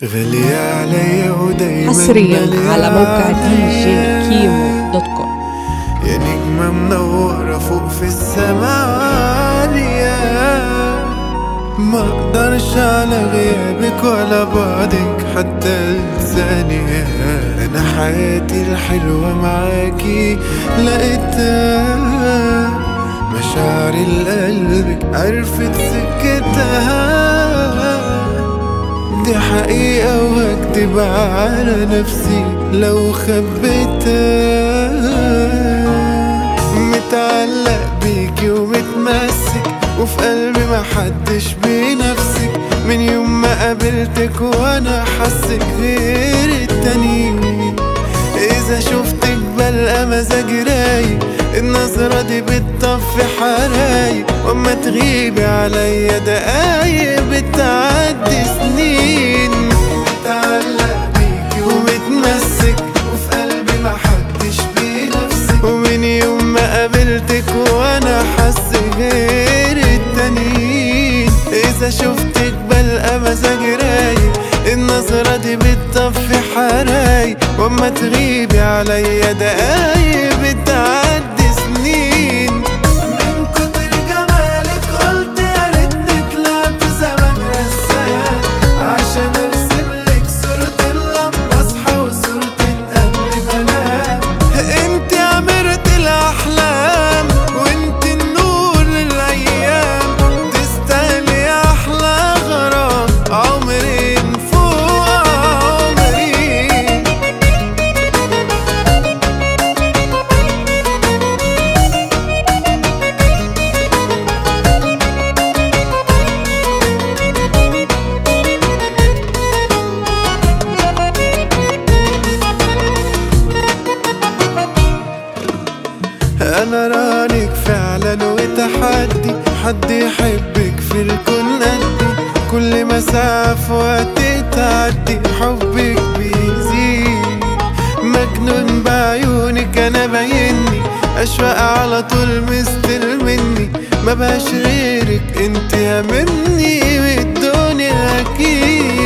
غالية عليا ودايما حصريا على موقع دي جي مليانة. كيمو دوت كوم يا نجمة منورة فوق في السما عالية ما اقدرش على غيابك ولا بعدك حتى لثانية انا حياتي الحلوة معاكي لقيتها مشاعري لقلبك عرفت سكتها دي حقيقة واكدب على نفسي لو خبيتها متعلق بيكي ومتمسك وفي قلبي محدش بنفسك من يوم ما قابلتك وانا حاسك غير التانيين اذا شفتك بلقى مزاجي رايق النظرة دي بتطفي حرايق واما تغيبي عليا دقايق بتعدي سنين متعلق بيكي ومتمسك وفي قلبي محدش بنفسك ومن يوم ما قابلتك وانا حاسس غير التانيين اذا شفتك بلقى مزاجي رايق النظرة دي بتطفي حرايق واما تغيبي عليا دقايق بتعدي سنين من كتر جمالك قلت يا ريت نطلع في زمن رسام عشان ارسم لك صورة اللمبة اصحى وصورتك قبل بنام انت عمرت الاحلام وانت النور للايام تستاهلي احلى غرام عمرين فوق عمري انا رانك فعلا وتحدي حد يحبك في الكون قدي كل مسافة في وقت تعدي حبك بيزيد مجنون بعيونك انا بايني اشواق على طول مستل مني ما بقاش غيرك انت يا مني والدنيا اكيد